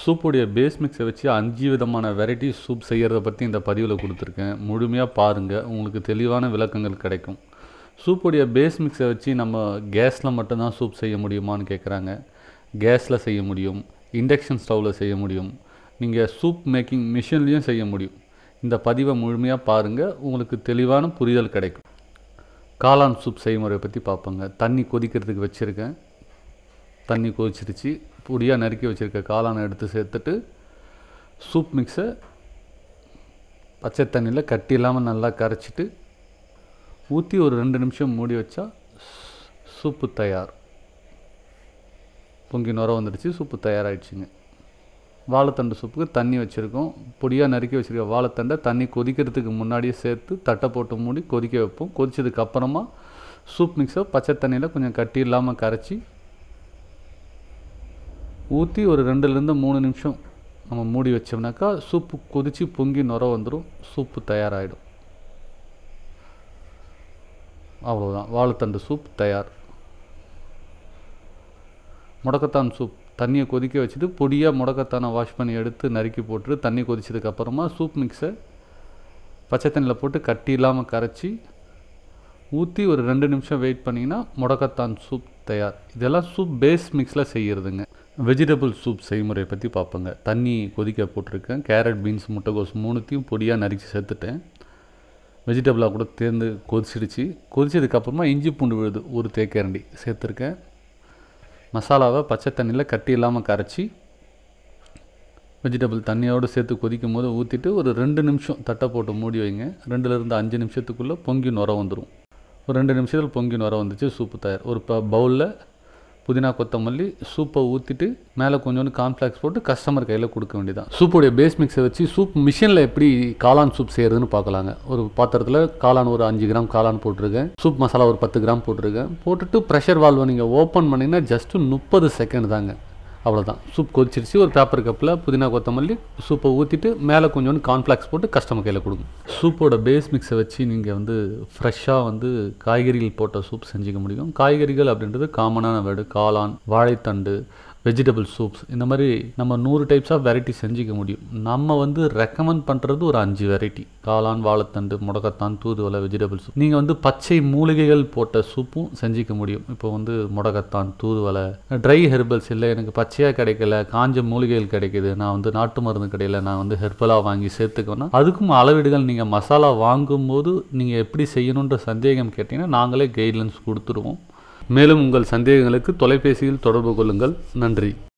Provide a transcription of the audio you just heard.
சூப்புடைய base மிக்ஸை வச்சு அஞ்சு விதமான வெரைட்டி சூப் செய்கிறத பற்றி இந்த பதிவில் கொடுத்துருக்கேன் முழுமையாக பாருங்கள் உங்களுக்கு தெளிவான விளக்கங்கள் கிடைக்கும் சூப்புடைய பேஸ் மிக்ஸை வச்சு நம்ம கேஸில் மட்டும்தான் சூப் செய்ய முடியுமான்னு கேட்குறாங்க கேஸில் செய்ய முடியும் இண்டக்ஷன் ஸ்டவ்வில் செய்ய முடியும் நீங்கள் சூப் மேக்கிங் மிஷின்லேயும் செய்ய முடியும் இந்த பதிவை முழுமையாக பாருங்கள் உங்களுக்கு தெளிவான புரிதல் கிடைக்கும் காளான் சூப் செய்முறையை பற்றி பார்ப்போங்க தண்ணி கொதிக்கிறதுக்கு வச்சுருக்கேன் தண்ணி கொதிச்சிருச்சு பொடியாக நறுக்கி வச்சுருக்க காளானை எடுத்து சேர்த்துட்டு சூப் மிக்ஸை பச்சை தண்ணியில் கட்டி இல்லாமல் நல்லா கரைச்சிட்டு ஊற்றி ஒரு ரெண்டு நிமிஷம் மூடி வச்சா சூப்பு தயார் பொங்கி நுர வந்துடுச்சு சூப்பு தயாராகிடுச்சுங்க வாழைத்தண்டு சூப்புக்கு தண்ணி வச்சுருக்கோம் பொடியாக நறுக்கி வச்சுருக்க வாழைத்தண்டை தண்ணி கொதிக்கிறதுக்கு முன்னாடியே சேர்த்து தட்டை போட்டு மூடி கொதிக்க வைப்போம் கொதிச்சதுக்கு அப்புறமா சூப் மிக்ஸை பச்சை தண்ணியில் கொஞ்சம் கட்டி இல்லாமல் கரைச்சி ஊற்றி ஒரு ரெண்டுலேருந்து மூணு நிமிஷம் நம்ம மூடி வச்சோம்னாக்கா சூப்பு கொதித்து பொங்கி நுர வந்துடும் சூப்பு தயாராகிடும் அவ்வளோதான் வாழைத்தண்டு சூப் தயார் முடக்கத்தான் சூப் தண்ணியை கொதிக்க வச்சுட்டு பொடியாக முடக்கத்தானை வாஷ் பண்ணி எடுத்து நறுக்கி போட்டு தண்ணி கொதிச்சதுக்கப்புறமா சூப் மிக்ஸை பச்சை தண்ணியில் போட்டு கட்டி இல்லாமல் கரைச்சி ஊற்றி ஒரு ரெண்டு நிமிஷம் வெயிட் பண்ணிங்கன்னா முடக்கத்தான் சூப் தயார் இதெல்லாம் சூப் பேஸ் மிக்ஸில் செய்கிறதுங்க வெஜிடபிள் சூப் செய்முறையை பற்றி பார்ப்போங்க தண்ணி கொதிக்க போட்டிருக்கேன் கேரட் பீன்ஸ் முட்டைகோஸ் மூணுத்தையும் பொடியாக நறுக்கி சேர்த்துட்டேன் வெஜிடபிளாக கூட தேர்ந்து கொதிச்சிடுச்சு கொதிச்சதுக்கப்புறமா இஞ்சி பூண்டு விழுது ஒரு தேக்கரண்டி சேர்த்துருக்கேன் மசாலாவை பச்சை தண்ணியில் கட்டி இல்லாமல் கரைச்சி வெஜிடபிள் தண்ணியோடு சேர்த்து கொதிக்கும் போது ஊற்றிட்டு ஒரு ரெண்டு நிமிஷம் தட்டை போட்டு மூடி வைங்க ரெண்டுலேருந்து அஞ்சு நிமிஷத்துக்குள்ளே பொங்கி நுர வந்துடும் ஒரு ரெண்டு நிமிஷத்தில் பொங்கி நுர வந்துச்சு சூப்பு தயார் ஒரு ப பவுலில் புதினா கொத்தமல்லி சூப்பை ஊற்றிட்டு மேலே கொஞ்சோண்டு கார்ன்ஃப்ளாக்ஸ் போட்டு கஸ்டமர் கையில் கொடுக்க வேண்டியதான் சூப்போடைய பேஸ் மிக்ஸை வச்சு சூப் மிஷினில் எப்படி காளான் சூப் செய்கிறதுன்னு பார்க்கலாங்க ஒரு பாத்திரத்தில் காளான் ஒரு அஞ்சு கிராம் காளான் போட்டிருக்கேன் சூப் மசாலா ஒரு பத்து கிராம் போட்டிருக்கேன் போட்டுட்டு ப்ரெஷர் வால்வை நீங்கள் ஓப்பன் பண்ணிங்கன்னா ஜஸ்ட்டு முப்பது செகண்ட் தாங்க அவ்வளோதான் சூப் கொதிச்சிருச்சு ஒரு பேப்பர் கப்பில் புதினா கொத்தமல்லி சூப்பை ஊற்றிட்டு மேலே கொஞ்சோண்டு கார்ன்ஃப்ளாக்ஸ் போட்டு கஸ்டமர் கையில் கொடுங்க சூப்போட பேஸ் மிக்ஸை வச்சு நீங்கள் வந்து ஃப்ரெஷ்ஷாக வந்து காய்கறிகள் போட்ட சூப் செஞ்சுக்க முடியும் காய்கறிகள் அப்படின்றது காமனான வேர்டு காளான் வாழைத்தண்டு வெஜிடபிள் சூப்ஸ் இந்த மாதிரி நம்ம நூறு டைப்ஸ் ஆஃப் வெரைட்டி செஞ்சுக்க முடியும் நம்ம வந்து ரெக்கமெண்ட் பண்ணுறது ஒரு அஞ்சு வெரைட்டி காளான் வாழைத்தண்டு முடக்கத்தான் தூதுவலை வெஜிடபிள் சூப் நீங்கள் வந்து பச்சை மூலிகைகள் போட்ட சூப்பும் செஞ்சுக்க முடியும் இப்போ வந்து முடக்கத்தான் தூதுவலை ட்ரை ஹெர்பல்ஸ் இல்லை எனக்கு பச்சையாக கிடைக்கல காஞ்ச மூலிகைகள் கிடைக்குது நான் வந்து நாட்டு மருந்து கடையில் நான் வந்து ஹெர்பலாக வாங்கி சேர்த்துக்கோன்னா அதுக்கும் அளவீடுகள் நீங்கள் மசாலா வாங்கும்போது நீங்கள் எப்படி செய்யணுன்ற சந்தேகம் கேட்டிங்கன்னா நாங்களே கைட்லைன்ஸ் கொடுத்துருவோம் மேலும் உங்கள் சந்தேகங்களுக்கு தொலைபேசியில் தொடர்பு கொள்ளுங்கள் நன்றி